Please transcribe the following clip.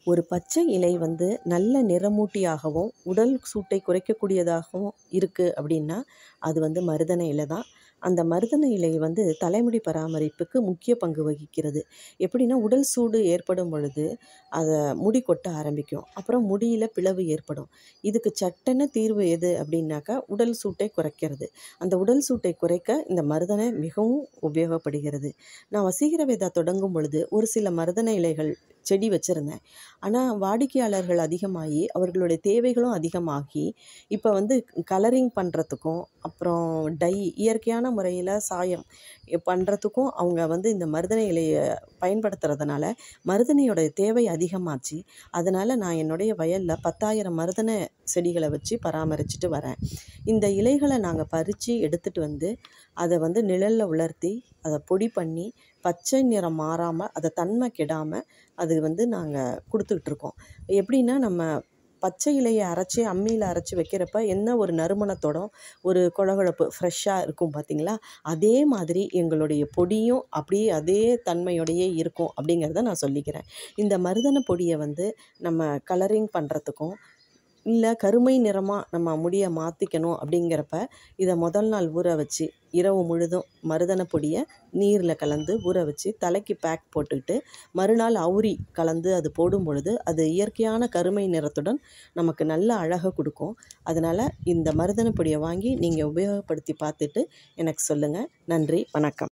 ஒரு பச்சை இலை வந்து நல்ல நிறமூட்டியாகவும் உடல் சூட்டை குறைக்கக்கூடியதாகவும் இருக்குது அப்படின்னா அது வந்து மருதண இலை தான் அந்த மருதண இலை வந்து தலைமுடி பராமரிப்புக்கு முக்கிய பங்கு வகிக்கிறது எப்படின்னா உடல் சூடு ஏற்படும் பொழுது அதை முடி கொட்ட ஆரம்பிக்கும் அப்புறம் முடியில் பிளவு ஏற்படும் இதுக்கு சட்டென தீர்வு எது அப்படின்னாக்கா உடல் சூட்டை குறைக்கிறது அந்த உடல் சூட்டை குறைக்க இந்த மருதணை மிகவும் உபயோகப்படுகிறது நான் வசீகர வேதா தொடங்கும் பொழுது ஒரு சில மருதண இலைகள் செடி வச்சுருந்தேன் ஆனால் வாடிக்கையாளர்கள் அதிகமாகி அவர்களுடைய தேவைகளும் அதிகமாகி இப்போ வந்து கலரிங் பண்ணுறதுக்கும் அப்புறம் டை இயற்கையான முறையில் சாயம் பண்ணுறதுக்கும் அவங்க வந்து இந்த மருதணை இலையை பயன்படுத்துறதுனால மருதணையோட தேவை அதிகமாச்சு அதனால் நான் என்னுடைய வயலில் பத்தாயிரம் மருதணை செடிகளை வச்சு பராமரிச்சுட்டு வரேன் இந்த இலைகளை நாங்கள் பறித்து எடுத்துகிட்டு வந்து அதை வந்து நிழலில் உலர்த்தி அதை பொடி பண்ணி பச்சை நிறம் மாறாமல் அதை தன்மை கெடாமல் அது வந்து நாங்கள் கொடுத்துக்கிட்டு இருக்கோம் எப்படின்னா நம்ம பச்சை இலையை அரைச்சி அம்மியில் அரைச்சி வைக்கிறப்ப என்ன ஒரு நறுமணத்தோடும் ஒரு கொழகொழப்பு ஃப்ரெஷ்ஷாக இருக்கும் பார்த்திங்களா அதே மாதிரி எங்களுடைய பொடியும் அப்படியே அதே தன்மையோடையே இருக்கும் அப்படிங்கிறத நான் சொல்லிக்கிறேன் இந்த மருதண பொடியை வந்து நம்ம கலரிங் பண்ணுறதுக்கும் இல்லை கருமை நிறமாக நம்ம முடியை மாற்றிக்கணும் அப்படிங்கிறப்ப இதை முதல் நாள் ஊற வச்சு இரவு முழுதும் மருதண பொடியை நீரில் கலந்து ஊற வச்சு தலைக்கு பேக் போட்டுக்கிட்டு மறுநாள் அவுரி கலந்து அது போடும் பொழுது அது இயற்கையான கருமை நிறத்துடன் நமக்கு நல்ல அழகை கொடுக்கும் அதனால் இந்த மருதண பொடியை வாங்கி நீங்கள் உபயோகப்படுத்தி பார்த்துட்டு எனக்கு சொல்லுங்கள் நன்றி வணக்கம்